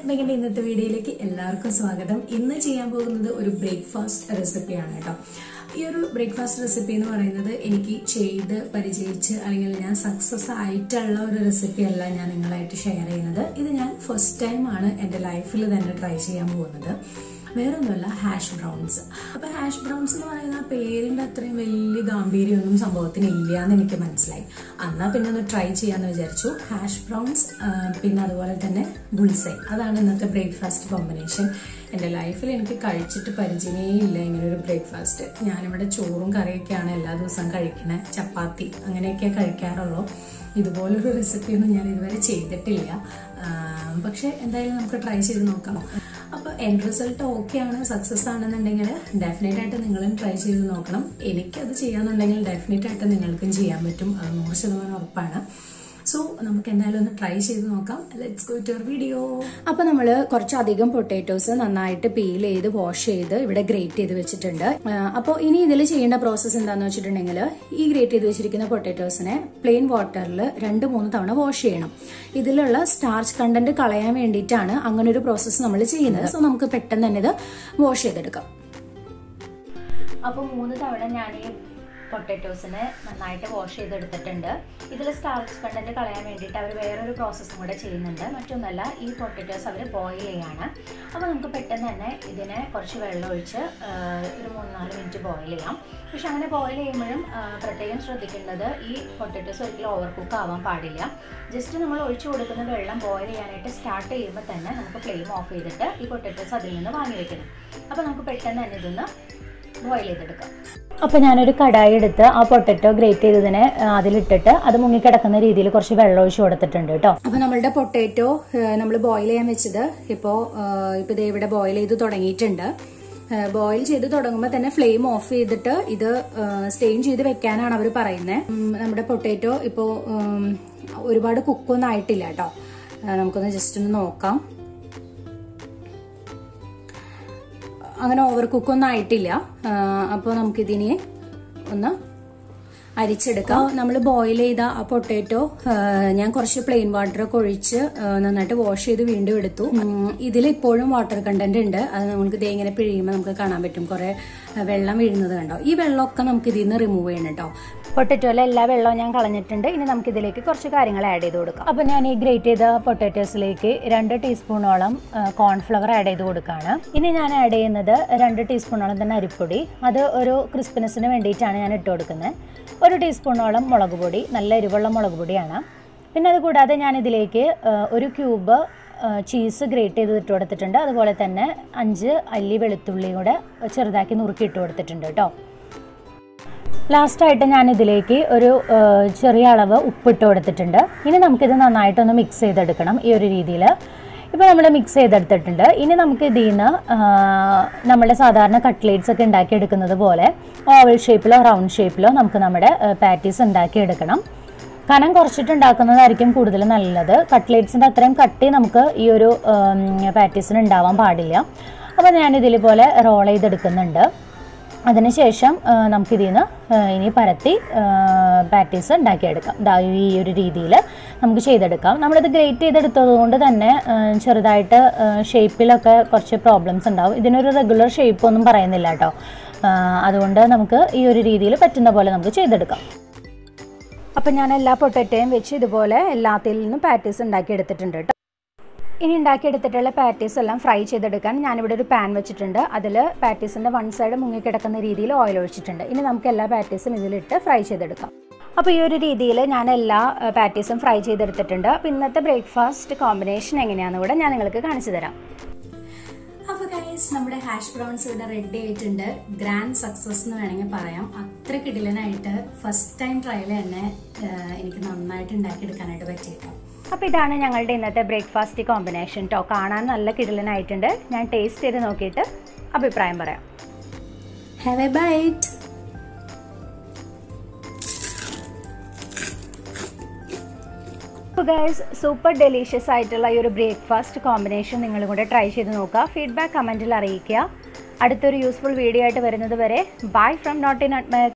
ഉണ്ടെങ്കിൽ ഇന്നത്തെ വീഡിയോയിലേക്ക് എല്ലാവർക്കും സ്വാഗതം ഇന്ന് ചെയ്യാൻ പോകുന്നത് ഒരു ബ്രേക്ക്ഫാസ്റ്റ് റെസിപ്പിയാണ് കേട്ടോ ഈ ഒരു ബ്രേക്ക്ഫാസ്റ്റ് റെസിപ്പി എന്ന് പറയുന്നത് എനിക്ക് ചെയ്ത് പരിചയിച്ച് അല്ലെങ്കിൽ ഞാൻ സക്സസ് ആയിട്ടുള്ള ഒരു റെസിപ്പി അല്ല ഞാൻ നിങ്ങളായിട്ട് ഷെയർ ചെയ്യുന്നത് ഇത് ഞാൻ ഫസ്റ്റ് ടൈം ആണ് എൻ്റെ ലൈഫിൽ തന്നെ ട്രൈ ചെയ്യാൻ പോകുന്നത് വേറൊന്നുമല്ല ഹാഷ് ബ്രൗൺസ് അപ്പൊ ഹാഷ് ബ്രൗൺസ് എന്ന് പറയുന്ന ആ പേരിന്റെ അത്രയും വലിയ ഗാംഭീര്യമൊന്നും സംഭവത്തിന് ഇല്ല എന്ന് എനിക്ക് മനസ്സിലായി എന്നാ പിന്നെ ഒന്ന് ട്രൈ ചെയ്യാന്ന് വിചാരിച്ചു ഹാഷ് ബ്രൗൺസ് പിന്നെ അതുപോലെ തന്നെ ബുൾസൈ അതാണ് ഇന്നത്തെ ബ്രേക്ക്ഫാസ്റ്റ് കോമ്പിനേഷൻ എൻ്റെ ലൈഫിൽ എനിക്ക് കഴിച്ചിട്ട് പരിചയമേ ഇല്ല ഇങ്ങനെ ഒരു ബ്രേക്ക്ഫാസ്റ്റ് ഞാനിവിടെ ചോറും കറിയൊക്കെയാണ് എല്ലാ ദിവസവും കഴിക്കണേ ചപ്പാത്തി അങ്ങനെയൊക്കെ കഴിക്കാറുള്ളൂ ഇതുപോലൊരു റെസിപ്പിയൊന്നും ഞാൻ ഇതുവരെ ചെയ്തിട്ടില്ല പക്ഷെ എന്തായാലും നമുക്ക് ട്രൈ ചെയ്ത് നോക്കാം അപ്പോൾ എൻഡ് റിസൾട്ട് ഓക്കെ ആണ് സക്സസ് ആണെന്നുണ്ടെങ്കിൽ ഡെഫിനറ്റ് ആയിട്ട് നിങ്ങളും ട്രൈ ചെയ്ത് നോക്കണം എനിക്കത് ചെയ്യാന്നുണ്ടെങ്കിൽ ഡെഫിനറ്റ് ആയിട്ട് നിങ്ങൾക്കും ചെയ്യാൻ പറ്റും അത് നൂറ് ശതമാനം ഉറപ്പാണ് സോ നമുക്ക് എന്തായാലും ഒന്ന് ട്രൈ ചെയ്ത് നോക്കാം ലെറ്റ്സ് ഗോ ടു വീഡിയോ അപ്പോൾ നമ്മൾ കുറച്ചധികം പൊട്ടാറ്റോസ് നന്നായിട്ട് പീൽ ചെയ്ത് വാഷ് ചെയ്ത് ഇവിടെ ഗ്രേറ്റ് ചെയ്ത് വെച്ചിട്ടുണ്ട് അപ്പോൾ ഇനി ഇതിൽ ചെയ്യേണ്ട പ്രോസസ്സ് എന്താണെന്ന് വെച്ചിട്ടുണ്ടെങ്കിൽ ഈ ഗ്രേറ്റ് ചെയ്ത് വെച്ചിരിക്കുന്ന പൊട്ടാറ്റോസിനെ പ്ലെയിൻ വാട്ടറിൽ രണ്ട് മൂന്ന് തവണ വാഷ് ചെയ്യണം ഇതിലുള്ള സ്റ്റാർച്ച് കണ്ടന്റ് കളയാൻ വേണ്ടിയിട്ടാണ് അങ്ങനെ ഒരു പ്രോസസ്സ് നമ്മൾ ചെയ്യുന്നത് സോ നമുക്ക് പെട്ടെന്ന് തന്നെ ഇത് വാഷ് ചെയ്തെടുക്കാം അപ്പോൾ മൂന്ന് തവണ ഞാൻ ഈ പൊട്ടാറ്റോസിനെ നന്നായിട്ട് വാഷ് ചെയ്തെടുത്തിട്ടുണ്ട് ഇതിൽ സ്റ്റാർച്ച് കണ്ടന്റ് കളയാൻ വേണ്ടിയിട്ട് അവർ വേറൊരു പ്രോസസ്സും കൂടെ ചെയ്യുന്നുണ്ട് മറ്റൊന്നല്ല ഈ പൊട്ടാറ്റോസ് അവർ ബോയിൽ ചെയ്യാണ് അപ്പോൾ നമുക്ക് പെട്ടെന്ന് തന്നെ ഇതിനെ കുറച്ച് വെള്ളം ഒഴിച്ച് ഒരു മൂന്ന് നാല് മിനിറ്റ് ബോയിൽ ചെയ്യാം പക്ഷെ അങ്ങനെ ബോയിൽ ചെയ്യുമ്പോഴും പ്രത്യേകം ശ്രദ്ധിക്കേണ്ടത് ഈ പൊട്ടാറ്റോസ് ഒരിക്കലും ഓവർ കുക്ക് ആവാൻ പാടില്ല ജസ്റ്റ് നമ്മൾ ഒഴിച്ചു കൊടുക്കുന്ന വെള്ളം ബോയിൽ ചെയ്യാനായിട്ട് സ്റ്റാർട്ട് ചെയ്യുമ്പോൾ തന്നെ നമുക്ക് ഫ്ലെയിം ഓഫ് ചെയ്തിട്ട് ഈ പൊട്ടാറ്റോസ് അതിൽ നിന്ന് വാങ്ങി വെക്കണം അപ്പോൾ നമുക്ക് പെട്ടെന്ന് തന്നെ ഇതൊന്ന് ബോയിൽ ചെയ്തെടുക്കാം അപ്പോൾ ഞാനൊരു കടായി എടുത്ത് ആ പൊട്ടറ്റോ ഗ്രേറ്റ് ചെയ്തതിനെ അതിലിട്ടിട്ട് അത് മുങ്ങിക്കിടക്കുന്ന രീതിയിൽ കുറച്ച് വെള്ളം ഒഴിച്ച് കൊടുത്തിട്ടുണ്ട് കേട്ടോ അപ്പോൾ നമ്മളുടെ പൊട്ടേറ്റോ നമ്മൾ ബോയിൽ ചെയ്യാൻ വെച്ചത് ഇപ്പോൾ ഇപ്പോൾ ഇത് ഇവിടെ ബോയിൽ ചെയ്ത് തുടങ്ങിയിട്ടുണ്ട് ബോയിൽ ചെയ്ത് തുടങ്ങുമ്പോൾ തന്നെ ഫ്ലെയിം ഓഫ് ചെയ്തിട്ട് ഇത് സ്റ്റെയിൻ ചെയ്ത് വെക്കാനാണ് അവർ പറയുന്നത് നമ്മുടെ പൊട്ടേറ്റോ ഇപ്പോൾ ഒരുപാട് കുക്കൊന്നും ആയിട്ടില്ല കേട്ടോ നമുക്കൊന്ന് ജസ്റ്റ് ഒന്ന് നോക്കാം അങ്ങനെ ഓവർ കുക്കൊന്നും ആയിട്ടില്ല അപ്പോൾ നമുക്കിതിനെ ഒന്ന് അരിച്ചെടുക്കാം നമ്മൾ ബോയിൽ ചെയ്ത ആ പൊട്ടാറ്റോ ഞാൻ കുറച്ച് പ്ലെയിൻ വാട്ടർ ഒക്കെ ഒഴിച്ച് നന്നായിട്ട് വാഷ് ചെയ്ത് വീണ്ടും എടുത്തു ഇതിൽ ഇപ്പോഴും വാട്ടർ കണ്ടന്റ് ഉണ്ട് അത് നമുക്ക് ഇതേ ഇങ്ങനെ പിഴിയുമ്പോൾ നമുക്ക് കാണാൻ പറ്റും കുറെ വെള്ളം വീഴുന്നത് കണ്ടോ ഈ വെള്ളമൊക്കെ നമുക്ക് ഇതിൽ നിന്ന് റിമൂവ് ചെയ്യണം കേട്ടോ പൊട്ടറ്റോയിലെ എല്ലാ വെള്ളവും ഞാൻ കളഞ്ഞിട്ടുണ്ട് ഇനി നമുക്ക് ഇതിലേക്ക് കുറച്ച് കാര്യങ്ങൾ ആഡ് ചെയ്ത് കൊടുക്കാം അപ്പോൾ ഞാൻ ഈ ഗ്രേറ്റ് ചെയ്ത പൊട്ടാറ്റോസിലേക്ക് രണ്ട് ടീസ്പൂണോളം കോൺഫ്ലവർ ആഡ് ചെയ്ത് കൊടുക്കുകയാണ് ഇനി ഞാൻ ആഡ് ചെയ്യുന്നത് രണ്ട് ടീസ്പൂണോളം തന്നെ അരിപ്പൊടി അത് ഒരു ക്രിസ്പിനെസ്സിന് വേണ്ടിയിട്ടാണ് ഞാൻ ഇട്ട് കൊടുക്കുന്നത് ഒരു ടീസ്പൂണോളം മുളക് പൊടി നല്ല എരിവുള്ള മുളക് പൊടിയാണ് പിന്നെ അത് കൂടാതെ ഞാൻ ഇതിലേക്ക് ഒരു ക്യൂബ് ചീസ് ഗ്രേറ്റ് ചെയ്ത് ഇട്ട് കൊടുത്തിട്ടുണ്ട് അതുപോലെ തന്നെ അഞ്ച് അല്ലി വെളുത്തുള്ളി കൂടെ ചെറുതാക്കി നുറുക്കി ഇട്ട് കൊടുത്തിട്ടുണ്ട് കേട്ടോ ലാസ്റ്റായിട്ട് ഞാൻ ഇതിലേക്ക് ഒരു ചെറിയ അളവ് ഉപ്പിട്ട് കൊടുത്തിട്ടുണ്ട് ഇനി നമുക്കിത് നന്നായിട്ടൊന്ന് മിക്സ് ചെയ്തെടുക്കണം ഈ ഒരു രീതിയിൽ ഇപ്പോൾ നമ്മൾ മിക്സ് ചെയ്തെടുത്തിട്ടുണ്ട് ഇനി നമുക്ക് ഇതിൽ നിന്ന് നമ്മുടെ സാധാരണ കട്ട്ലേറ്റ്സ് ഒക്കെ ഉണ്ടാക്കിയെടുക്കുന്നത് പോലെ ഓവൽ ഷേപ്പിലോ റൗണ്ട് ഷേപ്പിലോ നമുക്ക് നമ്മുടെ പാറ്റീസ് ഉണ്ടാക്കിയെടുക്കണം കനം കുറച്ചിട്ട് ഉണ്ടാക്കുന്നതായിരിക്കും കൂടുതൽ നല്ലത് കട്ട്ലേറ്റ്സിൻ്റെ അത്രയും കട്ടി നമുക്ക് ഈ ഒരു പാറ്റീസിന് ഉണ്ടാവാൻ പാടില്ല അപ്പോൾ ഞാനിതിൽ പോലെ റോൾ ചെയ്തെടുക്കുന്നുണ്ട് അതിനുശേഷം നമുക്കിതിൽ നിന്ന് ഇനി പരത്തി പാറ്റീസ് ഉണ്ടാക്കിയെടുക്കാം ദാ ഈ ഒരു രീതിയിൽ നമുക്ക് ചെയ്തെടുക്കാം നമ്മളിത് ഗ്രേറ്റ് ചെയ്തെടുത്തത് കൊണ്ട് തന്നെ ചെറുതായിട്ട് ഷേപ്പിലൊക്കെ കുറച്ച് പ്രോബ്ലംസ് ഉണ്ടാവും ഇതിനൊരു റെഗുലർ ഷേപ്പ് ഒന്നും പറയുന്നില്ല കേട്ടോ അതുകൊണ്ട് നമുക്ക് ഈ ഒരു രീതിയിൽ പറ്റുന്ന പോലെ നമുക്ക് ചെയ്തെടുക്കാം അപ്പം ഞാൻ എല്ലാ പൊട്ടറ്റയും വെച്ച് ഇതുപോലെ എല്ലാത്തിൽ നിന്നും പാറ്റീസ് ഉണ്ടാക്കി എടുത്തിട്ടുണ്ട് കേട്ടോ ഇനി ഉണ്ടാക്കിയെടുത്തിട്ടുള്ള പാറ്റീസ് എല്ലാം ഫ്രൈ ചെയ്തെടുക്കാൻ ഞാനിവിടെ ഒരു പാൻ വെച്ചിട്ടുണ്ട് അതിൽ പാറ്റീസിൻ്റെ വൺ സൈഡ് മുങ്ങിക്കിടക്കുന്ന രീതിയിൽ ഓയിൽ ഒഴിച്ചിട്ടുണ്ട് ഇനി നമുക്ക് എല്ലാ പാറ്റീസും ഇതിലിട്ട് ഫ്രൈ ചെയ്തെടുക്കാം അപ്പോൾ ഈ ഒരു രീതിയിൽ ഞാൻ എല്ലാ പാറ്റീസും ഫ്രൈ ചെയ്തെടുത്തിട്ടുണ്ട് അപ്പോൾ ഇന്നത്തെ ബ്രേക്ക്ഫാസ്റ്റ് കോമ്പിനേഷൻ എങ്ങനെയാണെന്ന് കൂടെ ഞാൻ നിങ്ങൾക്ക് കാണിച്ചു തരാം അപ്പൊ ഗൈസ് നമ്മുടെ ഹാഷ് ബ്രൗൺസ് ഇവിടെ റെഡി ആയിട്ടുണ്ട് ഗ്രാൻഡ് സക്സസ് എന്ന് വേണമെങ്കിൽ പറയാം അത്ര കിടിലനായിട്ട് ഫസ്റ്റ് ടൈം ട്രയൽ തന്നെ എനിക്ക് നന്നായിട്ട് ഉണ്ടാക്കിയെടുക്കാനായിട്ട് പറ്റിയിട്ടോ അപ്പോൾ ഇതാണ് ഞങ്ങളുടെ ഇന്നത്തെ ബ്രേക്ക്ഫാസ്റ്റ് കോമ്പിനേഷൻ കേട്ടോ കാണാൻ നല്ല കിടിലനായിട്ടുണ്ട് ഞാൻ ടേസ്റ്റ് ചെയ്ത് നോക്കിയിട്ട് അഭിപ്രായം പറയാം ഹാവ് എ ബൈറ്റ് അപ്പോൾ ഗൈസ് സൂപ്പർ ഡെലീഷ്യസ് ആയിട്ടുള്ള ഈ ഒരു ബ്രേക്ക്ഫാസ്റ്റ് കോമ്പിനേഷൻ നിങ്ങളും കൂടെ ട്രൈ ചെയ്ത് നോക്കുക ഫീഡ്ബാക്ക് കമൻറ്റിൽ അറിയിക്കുക അടുത്തൊരു യൂസ്ഫുൾ വീഡിയോ ആയിട്ട് വരുന്നത് വരെ ബൈ ഫ്രം നോട്ട് ഇൻ